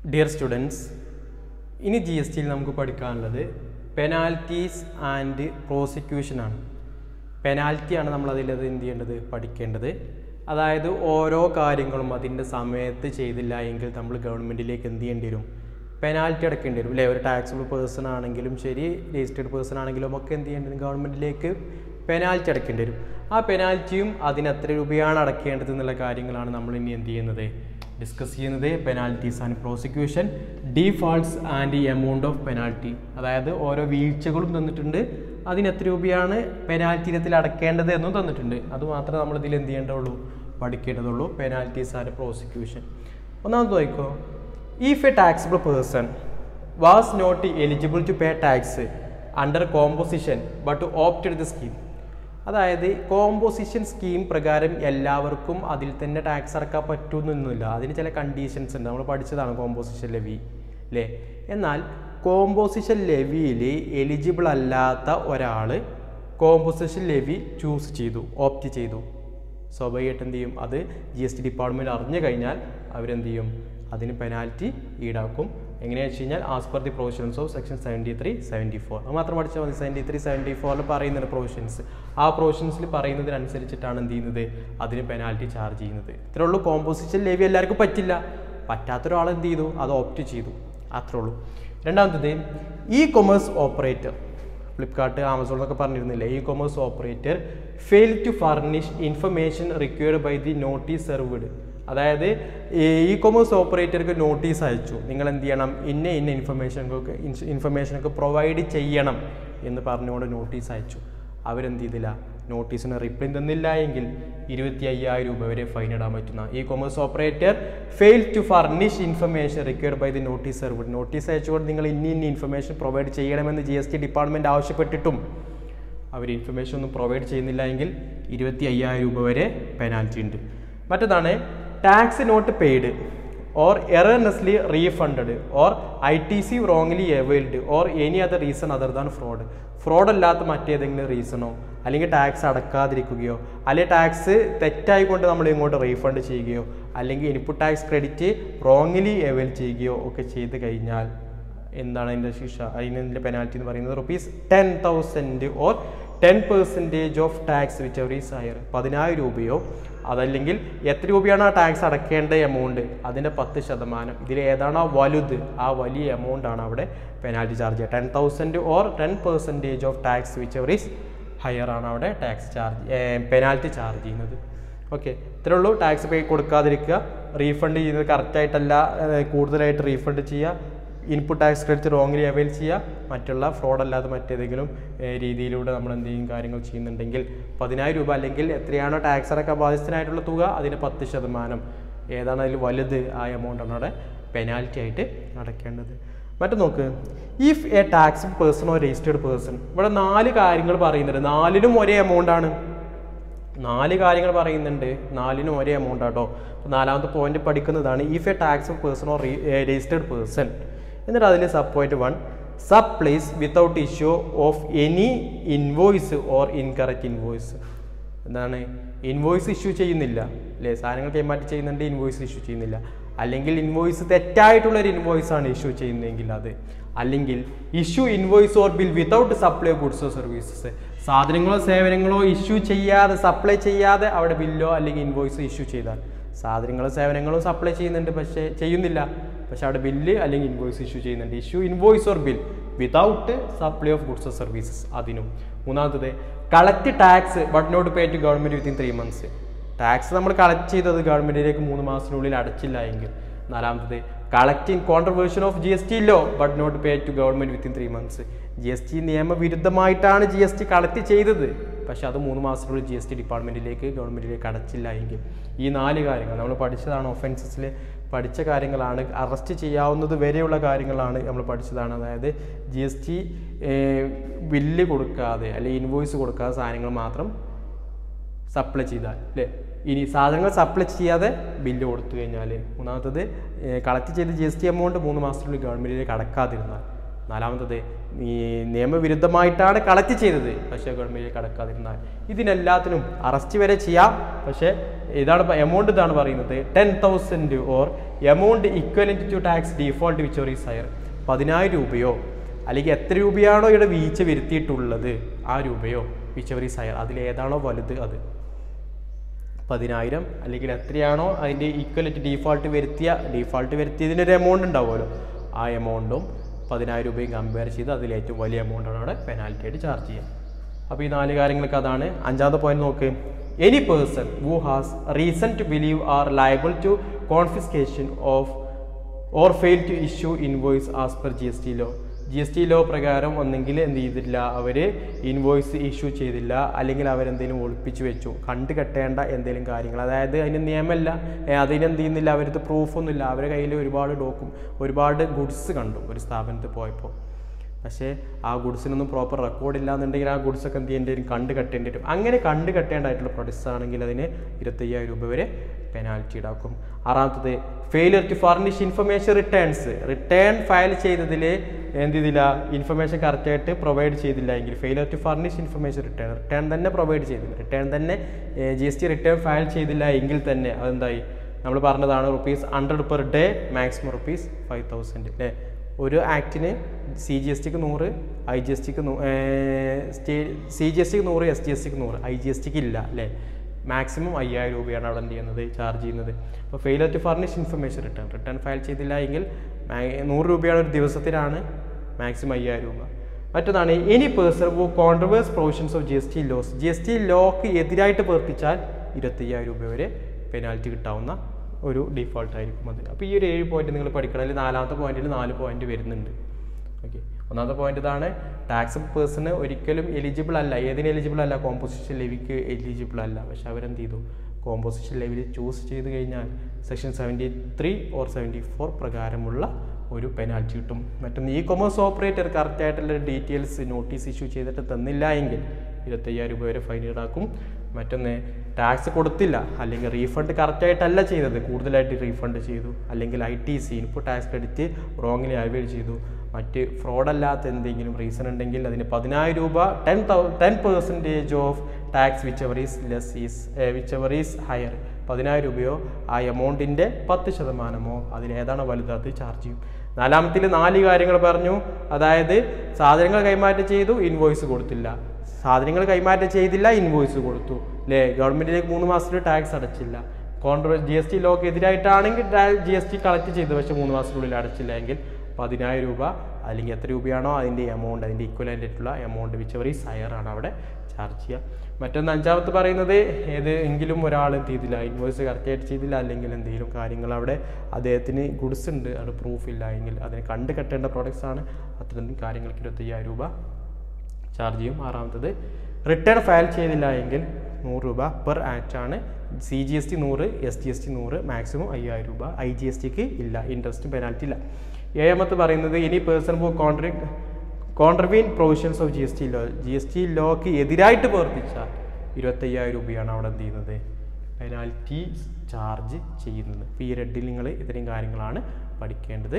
dear students ഇനി G S ടിയിൽ നമുക്ക് പഠിക്കാനുള്ളത് പെനാൽറ്റീസ് ആൻഡ് പ്രോസിക്യൂഷനാണ് പെനാൽറ്റിയാണ് നമ്മൾ അതിലത് എന്ത് ചെയ്യേണ്ടത് പഠിക്കേണ്ടത് അതായത് ഓരോ കാര്യങ്ങളും അതിൻ്റെ സമയത്ത് ചെയ്തില്ല എങ്കിൽ നമ്മൾ ഗവൺമെൻറ്റിലേക്ക് എന്ത് ചെയ്യേണ്ടി വരും പെനാൽറ്റി അടക്കേണ്ടി വരും അല്ലേ ഒരു ടാക്സബിൾ പേഴ്സൺ ആണെങ്കിലും ശരി രജിസ്റ്റേർഡ് പേഴ്സൺ ആണെങ്കിലും ഒക്കെ എന്ത് ചെയ്യേണ്ടി വരും ഗവൺമെൻറ്റിലേക്ക് പെനാൽറ്റി അടക്കേണ്ടി വരും ആ പെനാൽറ്റിയും അതിന് എത്ര രൂപയാണ് അടക്കേണ്ടത് എന്നുള്ള കാര്യങ്ങളാണ് നമ്മൾ ഇനി എന്ത് ചെയ്യുന്നത് ഡിസ്കസ് ചെയ്യുന്നത് penalties and prosecution defaults and amount of penalty അതായത് ഓരോ വീഴ്ചകളും തന്നിട്ടുണ്ട് അതിന് എത്ര രൂപയാണ് പെനാൽറ്റി ഇനത്തിൽ അടക്കേണ്ടത് എന്നും തന്നിട്ടുണ്ട് അത് മാത്രമേ നമ്മൾ ഇതിൽ എന്ത് ചെയ്യേണ്ടതുള്ളൂ പഠിക്കേണ്ടതുള്ളൂ പെനാൽറ്റീസ് ആൻഡ് പ്രോസിക്യൂഷൻ ഒന്നാമത് നോക്കോ if a taxable person was not eligible to pay tax under composition but opted the scheme അതായത് കോമ്പോസിഷൻ സ്കീം പ്രകാരം എല്ലാവർക്കും അതിൽ തന്നെ ടാക്സ് അടക്കാൻ പറ്റുമെന്നൊന്നുമില്ല അതിന് ചില കണ്ടീഷൻസ് ഉണ്ട് നമ്മൾ പഠിച്ചതാണ് കോമ്പോസിഷൻ ലെവി അല്ലേ എന്നാൽ കോമ്പോസിഷൻ ലെവിയിൽ എലിജിബിൾ അല്ലാത്ത ഒരാൾ കോമ്പോസിഷൻ ലെവി ചൂസ് ചെയ്തു ഓപ്റ്റ് ചെയ്തു സ്വാഭാവികമായിട്ട് എന്ത് ചെയ്യും അത് ജി എസ് ടി ഡിപ്പാർട്ട്മെൻറ്റ് അറിഞ്ഞു കഴിഞ്ഞാൽ അവരെന്ത് ചെയ്യും അതിന് പെനാൽറ്റി ഈടാക്കും എങ്ങനെയാണെന്ന് വെച്ച് കഴിഞ്ഞാൽ as per the provisions of section seventy three seventy four അത് മാത്രം പഠിച്ചാൽ മതി സെവൻറ്റി ത്രീ സെവൻറ്റി ഫോറിൽ പറയുന്നുണ്ട് പ്രൊവിഷൻസ് ആ പ്രൊവിഷൻസിൽ പറയുന്നതിനനുസരിച്ചിട്ടാണ് എന്ത് ചെയ്യുന്നത് അതിന് പെനാൽറ്റി ചാർജ് ചെയ്യുന്നത് ഇത്രേ ഉള്ളൂ കോമ്പോസിഷൻ ലേവി എല്ലാവർക്കും പറ്റില്ല പറ്റാത്തൊരാൾ എന്ത് ചെയ്തു അത് ഓപ്റ്റ് ചെയ്തു അത്രേ ഉള്ളൂ രണ്ടാമത്തത് e commerce operator Flipkart Amazon എന്നൊക്കെ പറഞ്ഞിരുന്നില്ലേ e commerce operator fail to furnish information required by the notice served അതായത് ഇ കൊമേഴ്സ് ഓപ്പറേറ്റർക്ക് നോട്ടീസ് അയച്ചു നിങ്ങൾ എന്ത് ചെയ്യണം ഇന്ന ഇന്ന ഇൻഫർമേഷനൊക്കെ ഇൻഫർമേഷനൊക്കെ പ്രൊവൈഡ് ചെയ്യണം എന്ന് പറഞ്ഞുകൊണ്ട് നോട്ടീസ് അയച്ചു അവരെന്ത് ചെയ്തില്ല നോട്ടീസിന് റിപ്ലൈ തന്നില്ല എങ്കിൽ ഇരുപത്തി അയ്യായിരം രൂപ വരെ ഫൈൻ ഇടാൻ പറ്റുന്ന e commerce operator fail to furnish information required by the notice serve notice അയച്ചുകൊണ്ട് നിങ്ങൾ ഇന്ന ഇന്ന ഇൻഫർമേഷൻ പ്രൊവൈഡ് ചെയ്യണമെന്ന് ജി എസ് ടി ഡിപ്പാർട്ട്മെൻറ്റ് ആവശ്യപ്പെട്ടിട്ടും അവർ ഇൻഫർമേഷൻ ഒന്നും പ്രൊവൈഡ് ചെയ്യുന്നില്ല എങ്കിൽ ഇരുപത്തി അയ്യായിരം രൂപ വരെ പെനാൽറ്റി ഉണ്ട് മറ്റതാണ് tax not paid or erroneously refunded or I T C wrongly availed or any other reason other than fraud fraud അല്ലാത്ത മറ്റേതെങ്കിലും റീസണോ അല്ലെങ്കിൽ ടാക്സ് അടക്കാതിരിക്കുകയോ അല്ലെങ്കിൽ ടാക്സ് തെറ്റായിക്കൊണ്ട് നമ്മൾ ഇങ്ങോട്ട് റീഫണ്ട് ചെയ്യുകയോ അല്ലെങ്കിൽ input tax credit wrongly avail ചെയ്യുകയോ ഒക്കെ ചെയ്ത് കഴിഞ്ഞാൽ എന്താണ് അതിൻ്റെ ശിക്ഷ അതിൻ്റെ പെനാൽറ്റി എന്ന് പറയുന്നത് rupees ten thousand or ten percentage of tax whichever is higher പതിനായിരം രൂപയോ അതല്ലെങ്കിൽ എത്ര രൂപയാണ് ആ ടാക്സ് അടക്കേണ്ട എമൗണ്ട് അതിൻ്റെ പത്ത് ശതമാനം ഇതിൽ ഏതാണോ വലുത് ആ വലിയ എമൗണ്ട് ആണ് അവിടെ പെനാൽറ്റി ചാർജ് ചെയ്യുക ten thousand or ten percentage of tax whichever is higher ആണ് അവിടെ ടാക്സ് ചാർജ് പെനാൽറ്റി ചാർജ് ചെയ്യുന്നത് ഓക്കെ ഇത്രേ ഉള്ളൂ ടാക്സ് പേ കൊടുക്കാതിരിക്കുക റീഫണ്ട് ചെയ്യുന്നത് കറക്റ്റായിട്ടല്ല കൂടുതലായിട്ട് റീഫണ്ട് ചെയ്യുക input tax credit wrongly avail ചെയ്യുക മറ്റുള്ള ഫ്രോഡ് അല്ലാതെ മറ്റേതെങ്കിലും രീതിയിലൂടെ നമ്മൾ എന്തെങ്കിലും കാര്യങ്ങൾ ചെയ്യുന്നുണ്ടെങ്കിൽ പതിനായിരം രൂപ അല്ലെങ്കിൽ എത്രയാണോ ടാക്സ് അടക്കാൻ ബാധ്യസ്ഥനായിട്ടുള്ള തുക അതിന് പത്ത് ശതമാനം ഏതാണ് അതിൽ വലുത് ആ എമൗണ്ടാണ് അവിടെ പെനാൽറ്റി ആയിട്ട് അടയ്ക്കേണ്ടത് മറ്റു നോക്ക് if a tax person or registered person ഇവിടെ നാല് കാര്യങ്ങൾ പറയുന്നുണ്ട് നാലിനും ഒരേ എമൗണ്ട് ആണ് നാല് കാര്യങ്ങൾ പറയുന്നുണ്ട് നാലിനും ഒരേ എമൗണ്ട് ആട്ടോ നാലാമത്തെ പോയിന്റ് പഠിക്കുന്നതാണ് if a tax person or registered person എന്നിട്ട് അതിൽ sub point one supplies without issue of any invoice or incorrect invoice എന്താണ് ഇൻവോയ്സ് ഇഷ്യൂ ചെയ്യുന്നില്ല അല്ലേ സാധനങ്ങൾ കൈമാറ്റം ചെയ്യുന്നുണ്ട് ഇൻവോയ്സ് ഇഷ്യൂ ചെയ്യുന്നില്ല അല്ലെങ്കിൽ ഇൻവോയ്സ് തെറ്റായിട്ടുള്ള ഒരു ഇൻവോയ്സ് ആണ് ഇഷ്യൂ ചെയ്യുന്നതെങ്കിൽ അത് അല്ലെങ്കിൽ issue invoice or bill without supply ഗുഡ്സോ സർവീസസ് സാധനങ്ങളോ സേവനങ്ങളോ ഇഷ്യൂ ചെയ്യാതെ സപ്ലൈ ചെയ്യാതെ അവിടെ ബില്ലോ അല്ലെങ്കിൽ ഇൻവോയ്സ് ഇഷ്യൂ ചെയ്താൽ സാധനങ്ങളോ സേവനങ്ങളോ സപ്ലൈ ചെയ്യുന്നുണ്ട് പക്ഷേ ചെയ്യുന്നില്ല പക്ഷെ അവിടെ ബില്ല് അല്ലെങ്കിൽ ഇൻവോയ്സ് ഇഷ്യൂ ചെയ്യുന്നുണ്ട് issue invoice or bill without supply of goods or services അതിനും മൂന്നാമത്തത് collect tax but not pay to government within three months ടാക്സ് നമ്മൾ കളക്ട് ചെയ്തത് ഗവൺമെൻറ്റിലേക്ക് മൂന്ന് മാസത്തിനുള്ളിൽ അടച്ചില്ല എങ്കിൽ നാലാമത്തത് collect in contravention of G S T law but not pay to government within three months G S T നിയമവിരുദ്ധമായിട്ടാണ് ജി എസ് ടി കളക്ട് ചെയ്തത് പക്ഷെ അത് മൂന്ന് മാസത്തിനുള്ളിൽ ജി എസ് ടി ഡിപ്പാർട്ട്മെൻറ്റിലേക്ക് ഗവൺമെൻറ്റിലേക്ക് അടച്ചില്ല എങ്കിൽ ഈ നാല് കാര്യങ്ങൾ നമ്മൾ പഠിച്ചതാണ് ഒഫൻസസിൽ പഠിച്ച കാര്യങ്ങളാണ് അറസ്റ്റ് ചെയ്യാവുന്നത് വരെയുള്ള കാര്യങ്ങളാണ് നമ്മൾ പഠിച്ചതാണ് അതായത് ജി എസ് ടി ബില്ല് കൊടുക്കാതെ അല്ലെങ്കിൽ ഇൻവോയ്സ് കൊടുക്കാതെ സാധനങ്ങൾ മാത്രം സപ്ലൈ ചെയ്താൽ അല്ലേ ഇനി സാധനങ്ങൾ സപ്ലൈ ചെയ്യാതെ ബില്ല് കൊടുത്തു കഴിഞ്ഞാൽ മൂന്നാമത്തത് കളക്ട് ചെയ്ത ജി എസ് ടി എമൗണ്ട് മൂന്ന് മാസത്തിനുള്ളിൽ ഗവൺമെൻറ്റിലേക്ക് അടക്കാതിരുന്നാൽ നാലാമത്തത് ഈ നിയമവിരുദ്ധമായിട്ടാണ് കളക്ട് ചെയ്തത് പക്ഷേ ഗവൺമെൻറ് കടക്കാതിരുന്നാൽ ഇതിനെല്ലാത്തിനും അറസ്റ്റ് വരെ ചെയ്യാം പക്ഷേ ഇതാണ് എമൗണ്ട് ഇതാണ് പറയുന്നത് ten thousand or amount equivalent to tax default which is higher പതിനായിരം രൂപയോ അല്ലെങ്കിൽ എത്ര രൂപയാണോ ഇവിടെ വീഴ്ച വരുത്തിയിട്ടുള്ളത് ആ രൂപയോ വിച്ച് എവർ ഈസ് ഹയർ അതിലേതാണോ വലുത് അത് പതിനായിരം അല്ലെങ്കിൽ എത്രയാണോ അതിൻ്റെ ഈക്വലിറ്റി ഡീഫോൾട്ട് വരുത്തിയ ഡീഫോൾട്ട് വരുത്തിയതിനൊരു എമൗണ്ട് ഉണ്ടാവുമല്ലോ ആ എമൗണ്ടും പതിനായിരം രൂപയും കമ്പയർ ചെയ്ത് അതിൽ ഏറ്റവും വലിയ എമൗണ്ടാണ് അവിടെ പെനാൽറ്റി ആയിട്ട് ചാർജ് ചെയ്യുക അപ്പോൾ ഈ നാല് കാര്യങ്ങളൊക്കെ അതാണ് അഞ്ചാമത്തെ പോയിന്റ് നോക്ക് any person who has reason to believe are liable to confiscation of or fail to issue invoice as per G S T law G S T law പ്രകാരം ഒന്നെങ്കിൽ എന്ത് ചെയ്തില്ല അവർ ഇൻവോയ്സ് ഇഷ്യൂ ചെയ്തില്ല അല്ലെങ്കിൽ അവരെന്തെങ്കിലും ഒളിപ്പിച്ച് വെച്ചു കണ്ടു കെട്ടേണ്ട എന്തെങ്കിലും കാര്യങ്ങൾ അതായത് അതിന് നിയമമല്ല ഏ, അതിനെന്ത് ചെയ്യുന്നില്ല അവരത് പ്രൂഫൊന്നുമില്ല അവരുടെ കയ്യിൽ ഒരുപാട് ഡോക്കും ഒരുപാട് ഗുഡ്സ് കണ്ടു ഒരു സ്ഥാപനത്തിൽ പോയപ്പോൾ പക്ഷേ ആ ഗുഡ്സിനൊന്നും പ്രോപ്പർ റെക്കോർഡ് ഇല്ലാന്നുണ്ടെങ്കിൽ ആ ഗുഡ്സ് ഒക്കെ എന്ത് ചെയ്യേണ്ടി വരും കണ്ട് കെട്ടേണ്ടി വരും അങ്ങനെ കണ്ട് കെട്ടേണ്ടതായിട്ടുള്ള പ്രൊഡക്ട്സ് ആണെങ്കിൽ അതിന് ഇരുപത്തയ്യായിരം രൂപ വരെ പെനാൽറ്റി ഈടാക്കും ആറാമത്തത് failure to furnish information returns return file ചെയ്തതിൽ എന്ത് ചെയ്തില്ല ഇൻഫർമേഷൻ കറക്റ്റായിട്ട് പ്രൊവൈഡ് ചെയ്തില്ല എങ്കിൽ failure to furnish information return return തന്നെ പ്രൊവൈഡ് ചെയ്തില്ല റിട്ടേൺ തന്നെ G S T return file ചെയ്തില്ല എങ്കിൽ തന്നെ അതെന്തായി നമ്മൾ പറഞ്ഞതാണ് rupees hundred per day maximum rupees five thousand അല്ലേ ഒരു ആക്ടിന് സി ജി എസ് ടിക്ക് നൂറ് ഐ ജി എസ് ടിക്ക് സ്റ്റേ സി ജി എസ് ടിക്ക് നൂറ് എസ് ജി എസ് ടിക്ക് നൂറ് ഐ ജി എസ് ടിക്ക് ഇല്ല അല്ലേ മാക്സിമം അയ്യായിരം രൂപയാണ് അവിടെ എന്ത് ചെയ്യുന്നത് ചാർജ് ചെയ്യുന്നത് അപ്പോൾ failure to furnish information return return file ചെയ്തില്ല എങ്കിൽ മാ- നൂറ് രൂപയാണ് ഒരു ദിവസത്തിനാണ് മാക്സിമം അയ്യായിരം രൂപ മറ്റൊന്നാണ് any person who contravenes provisions of G S T laws G S T ലോക്ക് എതിരായിട്ട് പ്രവർത്തിച്ചാൽ ഇരുപത്തയ്യായിരം രൂപ വരെ പെനാൽറ്റി കിട്ടാവുന്ന ഒരു ഡിഫോൾട്ട് ആയിരിക്കും അത് അപ്പോൾ ഈ ഒരു ഏഴ് പോയിന്റ് നിങ്ങൾ പഠിക്കണം അല്ലെങ്കിൽ നാലാമത്തെ പോയിന്റിൽ നാല് പോയിന്റ് വരുന്നുണ്ട് ഓക്കെ ഒന്നാമത്തെ പോയിന്റ് ഇതാണ് ടാക്സ് പേഴ്സണ് ഒരിക്കലും എലിജിബിൾ അല്ല ഏതിന് എലിജിബിൾ അല്ല കോമ്പോസിഷൻ ലെവിക്ക് എലിജിബിൾ അല്ല പക്ഷെ അവരെന്ത് ചെയ്തു കോമ്പോസിഷൻ ലെവൽ ചൂസ് ചെയ്ത് കഴിഞ്ഞാൽ section seventy three or seventy four പ്രകാരമുള്ള ഒരു പെനാൽറ്റി കിട്ടും മറ്റൊന്ന് ഇ കൊമേഴ്സ് ഓപ്പറേറ്റർ കറക്റ്റായിട്ടുള്ള ഡീറ്റെയിൽസ് നോട്ടീസ് ഇഷ്യൂ ചെയ്തിട്ട് തന്നില്ല എങ്കിൽ ഇരുപത്തയ്യായിരം രൂപ വരെ ഫൈൻ ഈടാക്കും മറ്റൊന്ന് ടാക്സ് കൊടുത്തില്ല അല്ലെങ്കിൽ റീഫണ്ട് കറക്റ്റായിട്ടല്ല ചെയ്തത് കൂടുതലായിട്ട് റീഫണ്ട് ചെയ്തു അല്ലെങ്കിൽ I T C input tax credit wrongly avail ചെയ്തു മറ്റ് ഫ്രോഡല്ലാത്ത എന്തെങ്കിലും റീസൺ ഉണ്ടെങ്കിൽ അതിന് പതിനായിരം രൂപ ടെൻ തൗ ten percentage of tax whichever is less is whichever is higher പതിനായിരം രൂപയോ ആ എമൗണ്ടിൻ്റെ പത്ത് ശതമാനമോ അതിലേതാണോ വലുത് അത് ചാർജ് ചെയ്യും നാലാമത്തിൽ നാല് കാര്യങ്ങൾ പറഞ്ഞു അതായത് സാധനങ്ങൾ കൈമാറ്റം ചെയ്തു ഇൻവോയ്സ് കൊടുത്തില്ല സാധനങ്ങൾ കൈമാറ്റം ചെയ്തില്ല ഇൻവോയ്സ് കൊടുത്തു അല്ലേ ഗവൺമെൻറ്റിലേക്ക് മൂന്ന് മാസത്തിൽ ടാക്സ് അടച്ചില്ല കോൺട്രോ ജി എസ് ടി ലോക്ക് എതിരായിട്ടാണെങ്കിൽ ജി എസ് ടി കളക്ട് ചെയ്തു പക്ഷേ മൂന്ന് മാസത്തിനുള്ളിൽ അടച്ചില്ല എങ്കിൽ പതിനായിരം രൂപ അല്ലെങ്കിൽ എത്ര രൂപയാണോ അതിൻ്റെ എമൗണ്ട് അതിൻ്റെ ഇക്വലൻ്റ് ആയിട്ടുള്ള amount whichever is higher ആണ് അവിടെ ചാർജ് ചെയ്യുക മറ്റൊന്ന് അഞ്ചാമത്തെ പറയുന്നത് ഏത് എങ്കിലും ഒരാൾ എന്ത് ചെയ്തില്ല ഇൻവോയ്സ് കറക്റ്റായിട്ട് ചെയ്തില്ല അല്ലെങ്കിൽ എന്തെങ്കിലും കാര്യങ്ങൾ അവിടെ അദ്ദേഹത്തിന് ഗുഡ്സ് ഉണ്ട് അത് പ്രൂഫ് ഇല്ല എങ്കിൽ അതിനെ കണ്ട് കെട്ടേണ്ട പ്രോഡക്റ്റ്സ് ആണ് അത്തരം കാര്യങ്ങൾക്ക് ഇരുപത്തയ്യായിരം രൂപ ചാർജ് ചെയ്യും ആറാമത്തത് റിട്ടേൺ ഫയൽ ചെയ്തില്ല എങ്കിൽ നൂറ് രൂപ പെർ ആക്ട് ആണ് സി ജി എസ് ടി നൂറ് എസ് ജി എസ് ടി നൂറ് മാക്സിമം അയ്യായിരം രൂപ ഐ ജി എസ് ടിക്ക് ഇല്ല ഇൻട്രസ്റ്റ് പെനാൽറ്റി ഇല്ല ഏഴാമത്തെ പറയുന്നത് ഇനി പേഴ്സൺ ഹു കോൺട്രി contravene provisions of G S T law G S T ലോക്ക് എതിരായിട്ട് പ്രവർത്തിച്ചാൽ ഇരുപത്തയ്യായിരം രൂപയാണ് അവിടെ എന്ത് ചെയ്യുന്നത് പെനാൽറ്റി ചാർജ് ചെയ്യുന്നത് അപ്പോൾ ഈ റെഡിൽ നിങ്ങൾ ഇത്രയും കാര്യങ്ങളാണ് പഠിക്കേണ്ടത്